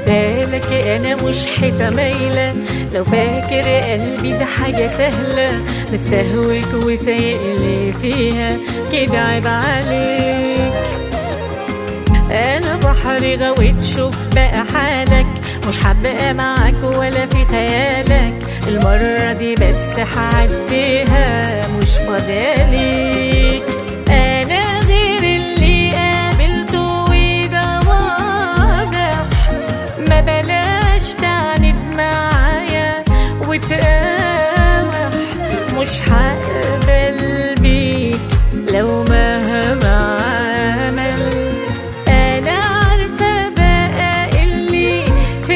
بالك انا مش حيطة مايلة لو فاكر قلبي ده حاجة سهلة متسهوك وسايقلي فيها كده عيب عليك انا بحر غويت شوف بقى حالك مش حابة معاك ولا في خيالك المرة دي بس هعديها مش فاضياليك انا غير اللي قابلته وده واضح ما بلاش تعند معايا وتقاوح مش هقبل بيك لو مهما عمل انا عارفه بقى اللي في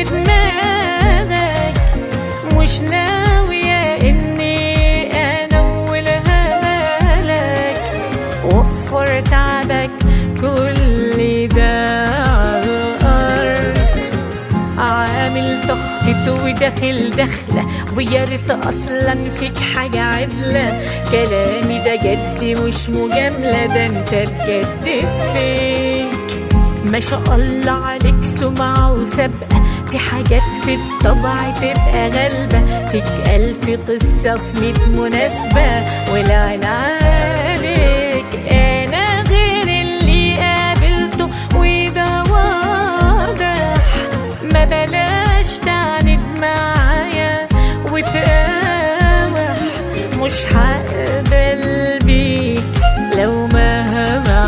دماغك مش ناويه اني انولها لك وفر تعبك كل ده على الارض عامل تخطيط وداخل دخلة ويا ريت اصلا فيك حاجة عدلة كلامي ده جد مش مجاملة ده انت بجد فيك ما شاء الله عليك سمعة وسابقة في حاجات في الطبع تبقى غالبة فيك ألف قصة في ميت مناسبة والعين عليك أنا غير اللي قابلته وده واضح ما بلاش تعند معايا وتقاوح مش هقبل بيك لو مهما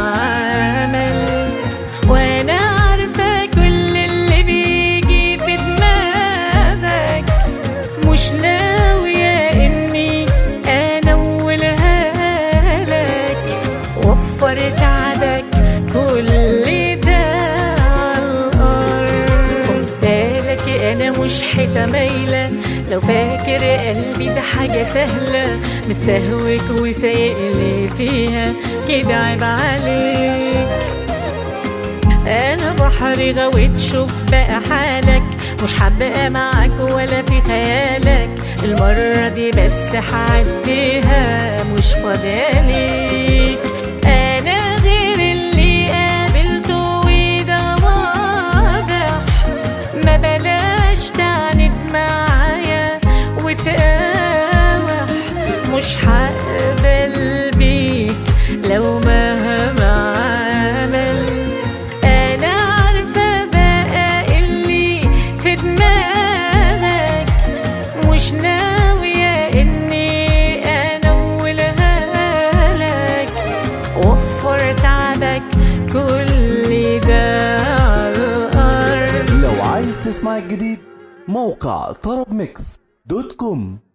عمل وانا عارفه كل اللي بيجي في دماغك مش ناويه اني انولها لك وفر تعبك كل ده على الارض خد بالك انا مش حيطه مايله لو فاكر قلبي ده حاجة سهلة متسهوك وسايقلي فيها كده عيب عليك انا بحر غويت شوف بقى حالك مش حابة معاك ولا في خيالك المرة دي بس هعديها مش فاضياليك انا غير اللي قابلته وده واضح ما بلاش تعند معايا وتقاوح مش هقبل بيك لو مهما عمل انا عارفه بقى اللي في دماغك مش ناويه اني انولها لك وفر تعبك كل ده على الارض لو عايز تسمع الجديد موقع طرب ميكس دوت كوم